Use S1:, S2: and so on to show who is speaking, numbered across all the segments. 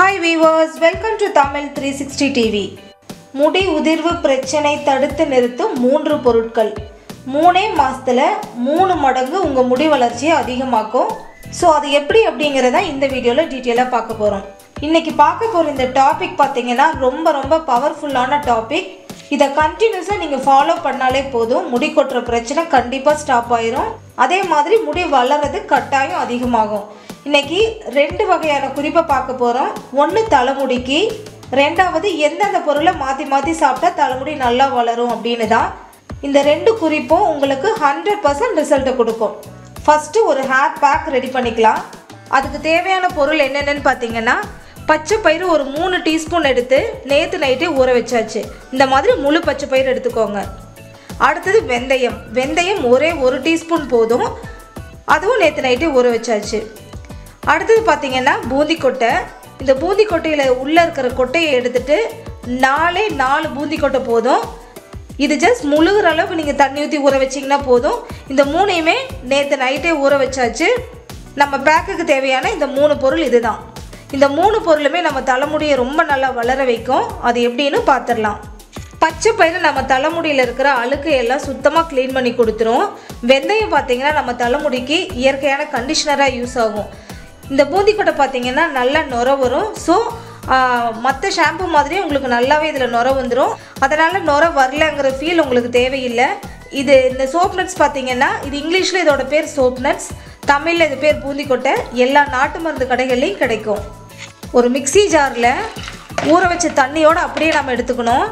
S1: hi viewers welcome to Tamil three sixty TV முடி உதிர்வு பிரச்சனை தடுத்து நிறுத்தும் மூன்று பொருட்கள் மூணே மாசத்துல மூணு மடங்கு உங்கள் முடி வளர்ச்சியை அதிகமாக்கும் ஸோ அது எப்படி அப்படிங்கிறத இந்த வீடியோவில் டீட்டெயிலாக பார்க்க போகிறோம் இன்னைக்கு பார்க்க போகிற இந்த டாபிக் பார்த்தீங்கன்னா ரொம்ப ரொம்ப பவர்ஃபுல்லான டாபிக் இதை கண்டினியூஸாக நீங்கள் ஃபாலோ பண்ணாலே போதும் முடி கொட்டுற பிரச்சனை கண்டிப்பாக ஸ்டாப் ஆயிரும் அதே மாதிரி முடி வளர்றது கட்டாயம் அதிகமாகும் இன்னைக்கு ரெண்டு வகையான குறிப்பை பார்க்க போகிறோம் ஒன்று தலைமுடிக்கு ரெண்டாவது எந்தெந்த பொருளை மாற்றி மாற்றி சாப்பிட்டா தலைமுடி நல்லா வளரும் அப்படின்னு தான் இந்த ரெண்டு குறிப்பும் உங்களுக்கு ஹண்ட்ரட் பர்சன்ட் ரிசல்ட்டை கொடுக்கும் ஃபஸ்ட்டு ஒரு ஹேர் பேக் ரெடி பண்ணிக்கலாம் அதுக்கு தேவையான பொருள் என்னென்னு பார்த்தீங்கன்னா பச்சை பயிறு ஒரு மூணு டீஸ்பூன் எடுத்து நேற்று நைட்டே ஊற வச்சாச்சு இந்த மாதிரி முழு பச்சை பயிறு எடுத்துக்கோங்க அடுத்தது வெந்தயம் வெந்தயம் ஒரே ஒரு டீஸ்பூன் போதும் அதுவும் நேற்று நைட்டே ஊற வச்சாச்சு அடுத்தது பார்த்தீங்கன்னா பூந்தி கொட்டை இந்த பூந்தி கொட்டையில் உள்ளே இருக்கிற கொட்டையை எடுத்துட்டு நாலே நாலு பூந்தி கொட்டை போதும் இது ஜஸ்ட் முழுகிற அளவுக்கு நீங்கள் தண்ணி ஊற்றி ஊற வச்சிங்கன்னா போதும் இந்த மூணையுமே நேற்று நைட்டே ஊற வச்சாச்சு நம்ம பேக்குக்கு தேவையான இந்த மூணு பொருள் இதுதான் இந்த மூணு பொருளுமே நம்ம தலைமுடியை ரொம்ப நல்லா வளர வைக்கும் அது எப்படின்னு பார்த்துடலாம் பச்சை பயிறு நம்ம தலைமுடியில் இருக்கிற அழுக்கு எல்லாம் சுத்தமாக க்ளீன் பண்ணி கொடுத்துரும் வெந்தயம் பார்த்தீங்கன்னா நம்ம தலைமுடிக்கு இயற்கையான கண்டிஷனராக யூஸ் ஆகும் இந்த பூந்திக்கொட்டை பார்த்தீங்கன்னா நல்லா நுர வரும் ஸோ மற்ற ஷாம்பு மாதிரியே உங்களுக்கு நல்லாவே இதில் நுர வந்துடும் அதனால் நுர வரலங்கிற ஃபீல் உங்களுக்கு தேவையில்லை இது இந்த சோப் நட்ஸ் பார்த்தீங்கன்னா இது இங்கிலீஷில் இதோட பேர் சோப் நட்ஸ் தமிழில் இது பேர் பூந்திக்கொட்டை எல்லா நாட்டு மருந்து கடைகள்லையும் கிடைக்கும் ஒரு மிக்ஸி ஜாரில் ஊற வச்ச தண்ணியோடு அப்படியே நம்ம எடுத்துக்கணும்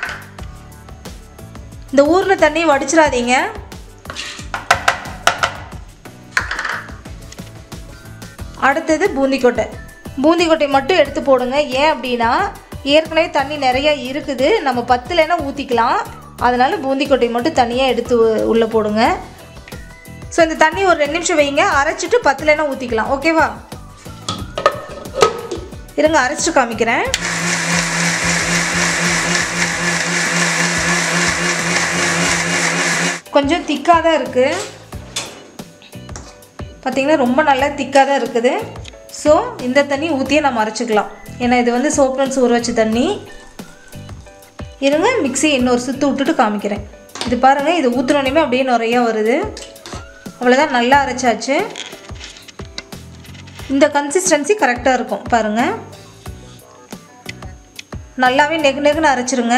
S1: இந்த ஊர்ன தண்ணி வடிச்சிடாதீங்க அடுத்தது பூந்திக்கொட்டை பூந்திக்கொட்டை மட்டும் எடுத்து போடுங்க ஏன் அப்படின்னா ஏற்கனவே தண்ணி நிறைய இருக்குது நம்ம பத்துலனா ஊற்றிக்கலாம் அதனால் பூந்திக்கொட்டை மட்டும் தனியாக எடுத்து உள்ளே போடுங்க ஸோ இந்த தண்ணி ஒரு ரெண்டு நிமிஷம் வைங்க அரைச்சிட்டு பத்துலனா ஊற்றிக்கலாம் ஓகேவா இருங்க அரைச்சிட்டு காமிக்கிறேன் கொஞ்சம் திக்காக தான் இருக்குது பார்த்திங்கன்னா ரொம்ப நல்லா திக்காக தான் இருக்குது ஸோ இந்த தண்ணி ஊற்றியே நம்ம அரைச்சிக்கலாம் ஏன்னா இது வந்து சோப் நட்ஸ் ஊற வச்ச தண்ணி இருங்க மிக்ஸி இன்னொரு சுற்று விட்டுட்டு காமிக்கிறேன் இது பாருங்கள் இது ஊற்றுனோடனே அப்படியே நிறையா வருது அவ்வளோதான் நல்லா அரைச்சாச்சு இந்த கன்சிஸ்டன்சி கரெக்டாக இருக்கும் பாருங்கள் நல்லாவே நெகு நெகுன்னு அரைச்சிருங்க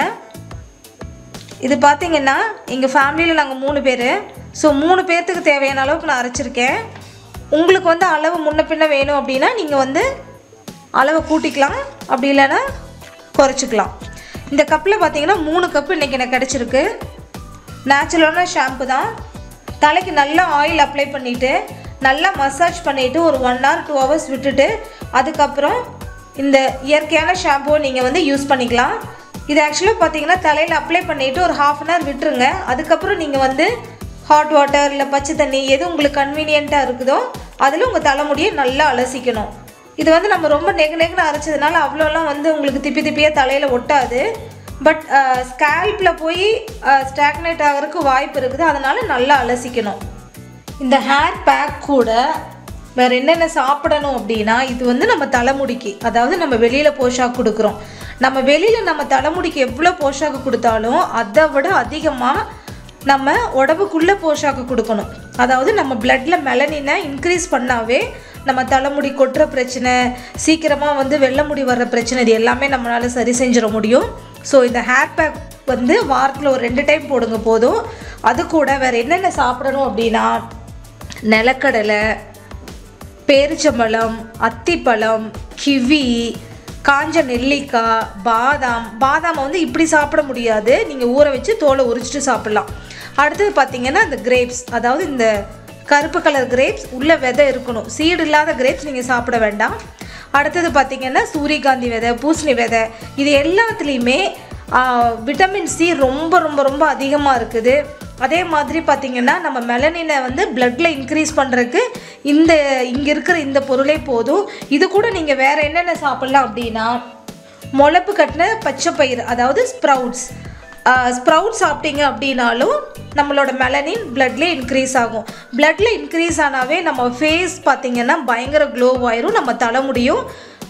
S1: இது பார்த்தீங்கன்னா எங்கள் ஃபேமிலியில் நாங்கள் மூணு பேர் ஸோ மூணு பேர்த்துக்கு தேவையான அளவுக்கு நான் அரைச்சிருக்கேன் உங்களுக்கு வந்து அளவு முன்ன பின்ன வேணும் அப்படின்னா நீங்கள் வந்து அளவை கூட்டிக்கலாம் அப்படி இல்லைன்னா குறைச்சிக்கலாம் இந்த கப்பில் பார்த்தீங்கன்னா மூணு கப்பு இன்றைக்கி எனக்கு கிடச்சிருக்கு நேச்சுரலான ஷாம்பு தான் தலைக்கு நல்லா ஆயில் அப்ளை பண்ணிவிட்டு நல்லா மசாஜ் பண்ணிவிட்டு ஒரு ஒன் ஹவர் டூ ஹவர்ஸ் விட்டுட்டு அதுக்கப்புறம் இந்த இயற்கையான ஷாம்புவை நீங்கள் வந்து யூஸ் பண்ணிக்கலாம் இது ஆக்சுவலாக பார்த்தீங்கன்னா தலையில் அப்ளை பண்ணிவிட்டு ஒரு ஹாஃப் அன் ஹவர் விட்டுருங்க அதுக்கப்புறம் நீங்கள் வந்து ஹாட் வாட்டர் இல்லை பச்சை தண்ணி எது உங்களுக்கு கன்வீனியண்ட்டாக இருக்குதோ அதில் உங்கள் தலைமுடியை நல்லா அலசிக்கணும் இது வந்து நம்ம ரொம்ப நெகு நெகுன்னு அரைச்சதுனால அவ்வளோலாம் வந்து உங்களுக்கு திப்பி திப்பியாக தலையில் ஒட்டாது பட் ஸ்கேல்பில் போய் ஸ்டாக்னேட் ஆகிறதுக்கு வாய்ப்பு இருக்குது அதனால் நல்லா அலசிக்கணும் இந்த ஹேர் பேக் கூட வேறு என்னென்ன சாப்பிடணும் அப்படின்னா இது வந்து நம்ம தலைமுடிக்கு அதாவது நம்ம வெளியில் போஷாக் கொடுக்குறோம் நம்ம வெளியில் நம்ம தலைமுடிக்கு எவ்வளோ போஷாக்கு கொடுத்தாலும் அதை விட அதிகமாக நம்ம உடம்புக்குள்ளே போஷாக்கு கொடுக்கணும் அதாவது நம்ம பிளட்டில் மெலனினை இன்க்ரீஸ் பண்ணாவே நம்ம தலைமுடி கொட்டுற பிரச்சனை சீக்கிரமாக வந்து வெள்ளை முடி வர்ற பிரச்சனை இது எல்லாமே நம்மளால் சரி செஞ்சிட முடியும் ஸோ இந்த ஹேர் பேக் வந்து வாரத்தில் ஒரு ரெண்டு டைம் போடுங்க போதும் அது கூட வேறு என்னென்ன சாப்பிடணும் அப்படின்னா நிலக்கடலை பேரிச்சம்பழம் அத்திப்பழம் கிவி காஞ்ச நெல்லிக்காய் பாதாம் பாதாமை வந்து இப்படி சாப்பிட முடியாது நீங்கள் ஊற வச்சு தோலை உரிச்சிட்டு சாப்பிட்லாம் அடுத்தது பார்த்தீங்கன்னா இந்த கிரேப்ஸ் அதாவது இந்த கருப்பு கலர் கிரேப்ஸ் உள்ள விதை இருக்கணும் சீடு இல்லாத கிரேப்ஸ் நீங்கள் சாப்பிட வேண்டாம் அடுத்தது பார்த்தீங்கன்னா சூரியகாந்தி விதை பூசணி விதை இது எல்லாத்துலேயுமே விட்டமின் சி ரொம்ப ரொம்ப ரொம்ப அதிகமாக இருக்குது அதே மாதிரி பார்த்திங்கன்னா நம்ம மெலனினை வந்து பிளட்டில் இன்க்ரீஸ் பண்ணுறதுக்கு இந்த இங்கே இருக்கிற இந்த பொருளே போதும் இது கூட நீங்கள் வேறு என்னென்ன சாப்பிட்லாம் அப்படின்னா முளப்பு கட்டின பச்சை பயிர் அதாவது ஸ்ப்ரவுட்ஸ் ஸ்ப்ரவுட் சாப்பிட்டீங்க அப்படின்னாலும் நம்மளோட மெலனின் பிளட்லேயே இன்க்ரீஸ் ஆகும் பிளட்டில் இன்க்ரீஸ் ஆனாவே நம்ம ஃபேஸ் பார்த்திங்கன்னா பயங்கர க்ளோ ஆயிரும் நம்ம தலைமுடியும்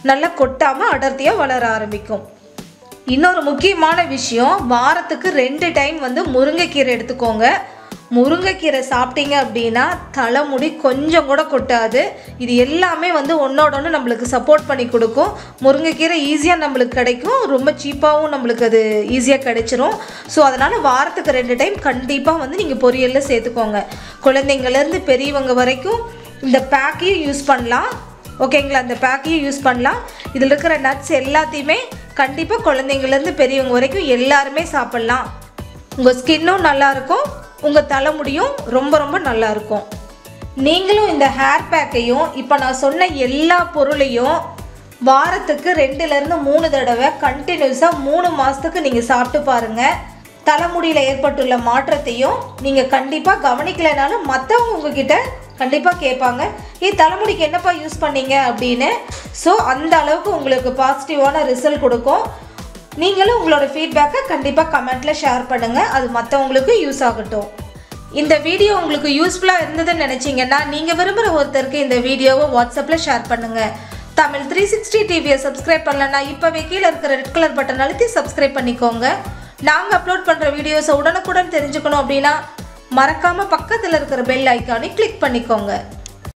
S1: நல்லா கொட்டாமல் அடர்த்தியாக வளர ஆரம்பிக்கும் இன்னொரு முக்கியமான விஷயம் வாரத்துக்கு ரெண்டு டைம் வந்து முருங்கைக்கீரை எடுத்துக்கோங்க முருங்கைக்கீரை சாப்பிட்டீங்க அப்படின்னா தலைமுடி கொஞ்சம் கூட கொட்டாது இது எல்லாமே வந்து ஒன்றோட ஒன்று நம்மளுக்கு சப்போர்ட் பண்ணி கொடுக்கும் முருங்கைக்கீரை ஈஸியாக நம்மளுக்கு கிடைக்கும் ரொம்ப சீப்பாகவும் நம்மளுக்கு அது ஈஸியாக கிடைச்சிரும் ஸோ அதனால் வாரத்துக்கு ரெண்டு டைம் கண்டிப்பாக வந்து நீங்கள் பொரியலில் சேர்த்துக்கோங்க குழந்தைங்கள்லேருந்து பெரியவங்க வரைக்கும் இந்த பேக்கையும் யூஸ் பண்ணலாம் ஓகேங்களா அந்த பேக்கையும் யூஸ் பண்ணலாம் இதில் இருக்கிற நட்ஸ் எல்லாத்தையுமே கண்டிப்பாக குழந்தைங்கள்லேருந்து பெரியவங்க வரைக்கும் எல்லாருமே சாப்பிட்லாம் உங்கள் ஸ்கின்னும் நல்லாயிருக்கும் உங்கள் தலைமுடியும் ரொம்ப ரொம்ப நல்லாயிருக்கும் நீங்களும் இந்த ஹேர் பேக்கையும் இப்போ நான் சொன்ன எல்லா பொருளையும் வாரத்துக்கு ரெண்டுலேருந்து மூணு தடவை கண்டினியூஸாக மூணு மாதத்துக்கு நீங்கள் சாப்பிட்டு பாருங்கள் தலைமுடியில் ஏற்பட்டுள்ள மாற்றத்தையும் நீங்கள் கண்டிப்பாக கவனிக்கலைனாலும் மற்றவங்க உங்ககிட்ட கண்டிப்பாக கேட்பாங்க ஏ தலைமுடிக்கு என்னப்பா யூஸ் பண்ணீங்க அப்படின்னு ஸோ அந்த அளவுக்கு உங்களுக்கு பாசிட்டிவான ரிசல்ட் கொடுக்கும் நீங்களும் உங்களோட ஃபீட்பேக்கை கண்டிப்பாக கமெண்ட்டில் ஷேர் பண்ணுங்கள் அது மற்றவங்களுக்கு யூஸ் ஆகட்டும் இந்த வீடியோ உங்களுக்கு யூஸ்ஃபுல்லாக இருந்ததுன்னு நினச்சிங்கன்னா நீங்கள் விரும்புகிற ஒருத்தருக்கு இந்த வீடியோவை வாட்ஸ்அப்பில் ஷேர் பண்ணுங்கள் தமிழ் த்ரீ சிக்ஸ்டி டிவியை சப்ஸ்கிரைப் பண்ணலன்னா இப்போவே கீழே இருக்கிற ரெட் கலர் பட்டன் அழுத்தி சப்ஸ்கிரைப் பண்ணிக்கோங்க நாங்கள் அப்லோட் பண்ணுற வீடியோஸை உடனுக்குடன் தெரிஞ்சுக்கணும் அப்படின்னா மறக்காமல் பக்கத்தில் இருக்கிற பெல் ஐக்கானை கிளிக் பண்ணிக்கோங்க